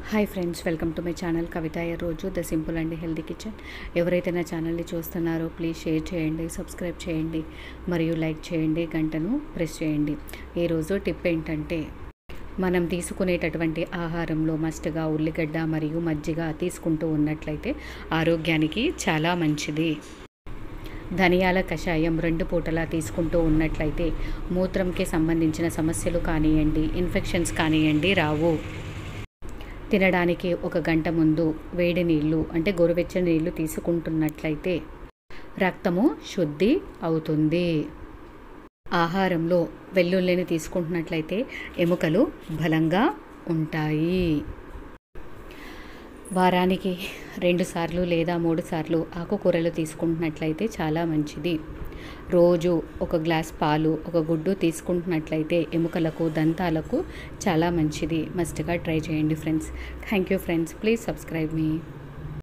hi friends welcome to my channel Kavitha ఈ రోజు the simple and healthy kitchen ఎవరైతే నా ఛానల్ని చూస్తున్నారో ప్లీజ్ షేర్ చేయండి సబ్స్క్రైబ్ చేయండి మరియు లైక్ చేయండి గంటను ప్రెస్ చేయండి ఈరోజు టిప్ ఏంటంటే మనం తీసుకునేటటువంటి ఆహారంలో మస్ట్గా ఉల్లిగడ్డ మరియు మజ్జిగ తీసుకుంటూ ఉన్నట్లయితే ఆరోగ్యానికి చాలా మంచిది ధనియాల కషాయం రెండు పూటలా తీసుకుంటూ ఉన్నట్లయితే మూత్రంకి సంబంధించిన సమస్యలు కానివ్వండి ఇన్ఫెక్షన్స్ కానివ్వండి రావు తినడానికి ఒక గంట ముందు వేడి నీళ్ళు అంటే గోరువెచ్చని నీళ్ళు తీసుకుంటున్నట్లయితే రక్తము శుద్ధి అవుతుంది ఆహారంలో వెల్లుల్లిని తీసుకుంటున్నట్లయితే ఎముకలు బలంగా ఉంటాయి వారానికి రెండు సార్లు లేదా మూడు సార్లు ఆకుకూరలు తీసుకుంటున్నట్లయితే చాలా మంచిది రోజు ఒక గ్లాస్ పాలు ఒక గుడ్డు తీసుకుంటున్నట్లయితే ఎముకలకు దంతాలకు చాలా మంచిది మస్ట్గా ట్రై చేయండి friends thank you friends please subscribe me